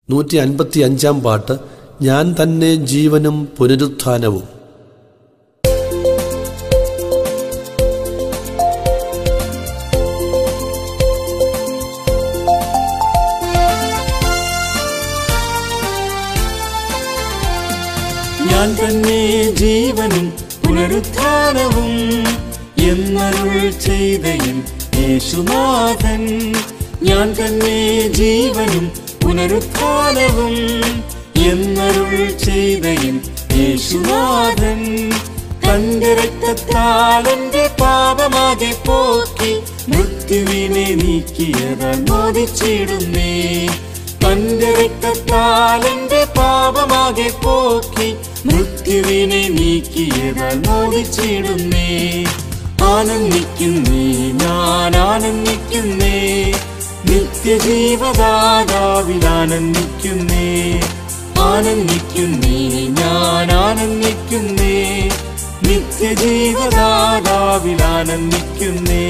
നൂറ്റി അൻപത്തി അഞ്ചാം പാട്ട് ഞാൻ തന്നെ ജീവനും പുനരുത്ഥാനവും ഞാൻ തന്നെ ജീവനും പുനരുത്ഥാനവും എന്നരുൾ ചെയ്തയൻ യേശുനാഥൻ ഞാൻ തന്നെ ജീവനും പുനരുത്ഥാനവും എന്നരുൾ ചെയ്തയൻ യേശുനാഥൻ തന്റെ രക്തത്താൽ എന്റെ പാപമാകെ പോക്കി മൃത്യുവിനെ നീക്കിയതാൽ മോദിച്ചിടുന്നേ തന്റെ രക്തത്താൽ എന്റെ പാപമാകെ പോക്കി മൃത്യുവിനെ നീക്കിയതാൽ മോദിച്ചിടുന്നേ ആനന്ദിക്കുന്നേ ഞാൻ ആനന്ദിക്കുന്നേ നിത്യജീവദാതാവിൽ ആനന്ദിക്കുന്നേ ആനന്ദിക്കുന്നേ ഞാൻ ആനന്ദിക്കുന്നേ നിത്യജീവദാതാവിൽ ആനന്ദിക്കുന്നേ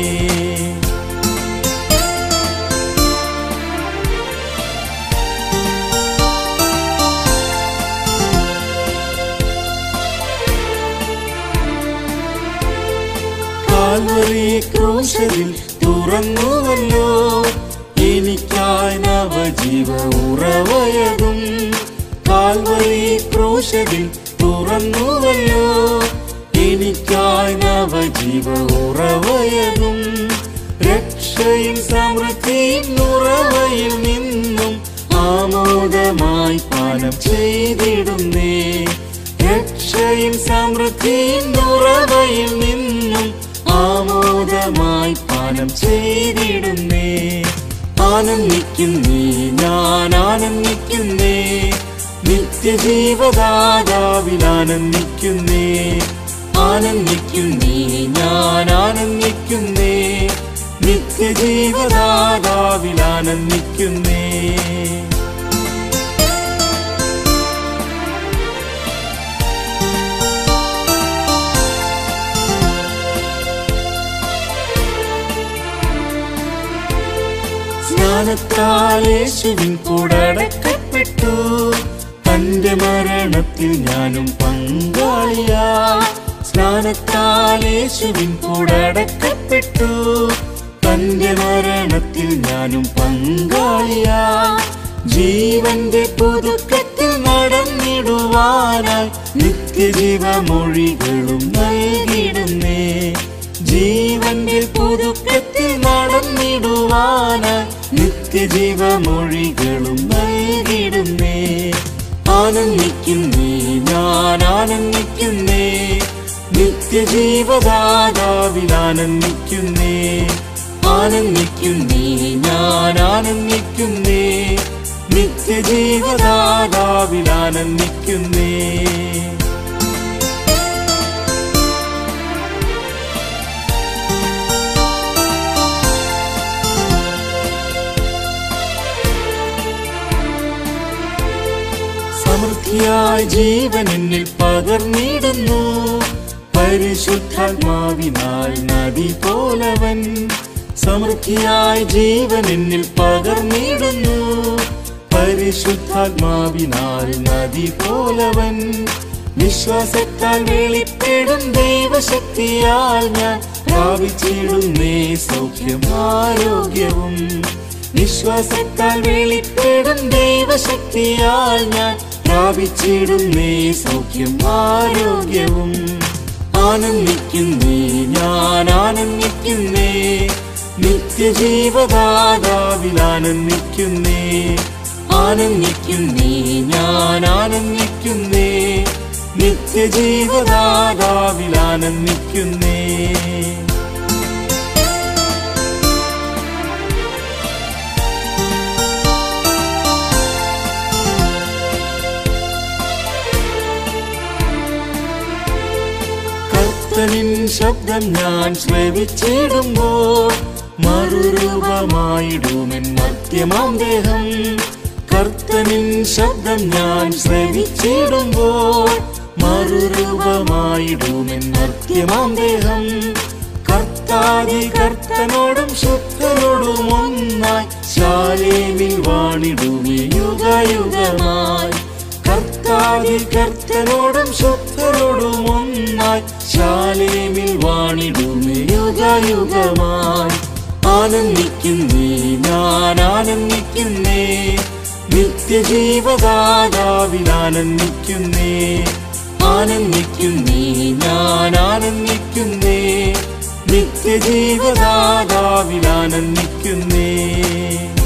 കാൽവറി ക്രൂശലിൽ തുറന്നുവല്ലോ എനിക്കായി നവജീവ ഉറവയതും കാൽവറി ക്രൂശലിൽ തുറന്നുവല്ലോ എനിക്കായി നവജീവ ഉറവയതും രക്ഷയും സമൃദ്ധിയും ഉറവയിൽ നിന്നും ആമോദമായി പാനം ചെയ്തിടുന്നേ രക്ഷയും സമൃദ്ധിയും ഉറവയിൽ നിന്നും ആമോദമായി പാനം ചെയ്തിടുന്നേ ആനന്ദിക്കുന്നേ ഞാൻ ആനന്ദിക്കുന്നേ നിത്യജീവദാതാവിൽ ആനന്ദിക്കുന്നേ ആനന്ദിക്കുന്നേ ഞാൻ ആനന്ദിക്കുന്നേ നിത്യജീവദാതാവിൽ ആനന്ദിക്കുന്നേ സ്നാനത്താൽ യേശുവിൻ കൂടടക്കപ്പെട്ടു തന്റെ മരണത്തിൽ ഞാനും പങ്കാളിയാ സ്നാനത്താൽ യേശുവിൻ കൂടടക്കപ്പെട്ടു തന്റെ മരണത്തിൽ ഞാനും പങ്കാളിയാ ജീവന്റെ പുതുക്കത്തിൽ നടന്നിടുവാനായി നിത്യജീവമൊഴികളും നൽകിടുന്നേ ജീവന്റെ പുതുക്കത്തിൽ നടന്നിടുവാനായി നിത്യജീവമൊഴികളും നൽകിടുന്നേ ആനന്ദിക്കുന്നേ ഞാൻ ആനന്ദിക്കുന്നേ നിത്യജീവദാതാവിൽ ആനന്ദിക്കുന്നേ ആനന്ദിക്കുന്നേ ഞാൻ ആനന്ദിക്കുന്നേ നിത്യജീവദാതാവിൽ ആനന്ദിക്കുന്നേ സമൃദ്ധിയായ ജീവൻ എന്നിൽ പകർന്നിടുന്നു പരിശുദ്ധാത്മാവിനാൽ നദി പോലവൻ സമൃദ്ധിയായ ജീവൻ എന്നിൽ പകർന്നിടുന്നു പരിശുദ്ധാത്മാവിനാൽ നദി പോലവൻ വിശ്വാസത്താൽ വെളിപ്പെടും ദൈവശക്തിയാൽ ഞാൻ പ്രാപിച്ചിടുന്നേ സൗഖ്യം ആരോഗ്യവും വിശ്വാസത്താൽ വെളിപ്പെടും ദൈവശക്തിയാൽ ഞാൻ പ്രാപിച്ചിടുന്നേ സൗഖ്യം ആരോഗ്യവും ആനന്ദിക്കുന്നേ ഞാൻ ആനന്ദിക്കുന്നേ നിത്യജീവദാതാവിൽ ആനന്ദിക്കുന്നേ ആനന്ദിക്കുന്നേ ഞാൻ ആനന്ദിക്കുന്നേ നിത്യജീവദാതാവിൽ ആനന്ദിക്കുന്നേ കർത്തനിൻ ശബ്ദം ഞാൻ ശ്രവിച്ചിടുമ്പോൾ മറുരൂപമായിടുമെൻ മധ്യമാം ദേഹം കർത്തനിൻ ശബ്ദം ഞാൻ ശ്രവിച്ചിടുമ്പോൾ മറുരൂപമായിടുമെൻ മധ്യമാം ദേഹം കർത്താതി കർത്തനോടും ശുദ്ധനോടും ഒന്നായി ശാലേമിൽ വാണിടുമേ യുഗയുഗമായി കർത്താതി കർത്തനോടും ശുദ്ധരോടും ഒന്നായി ശാലേമിൽ വാണിടുമേ യുഗയുഗമായി ആനന്ദിക്കുന്നേ ഞാൻ ആനന്ദിക്കുന്നേ നിത്യജീവദാതാവിൽ ആനന്ദിക്കുന്നേ ആനന്ദിക്കുന്നേ ഞാൻ ആനന്ദിക്കുന്നേ നിത്യജീവദാതാവിൽ ആനന്ദിക്കുന്നേ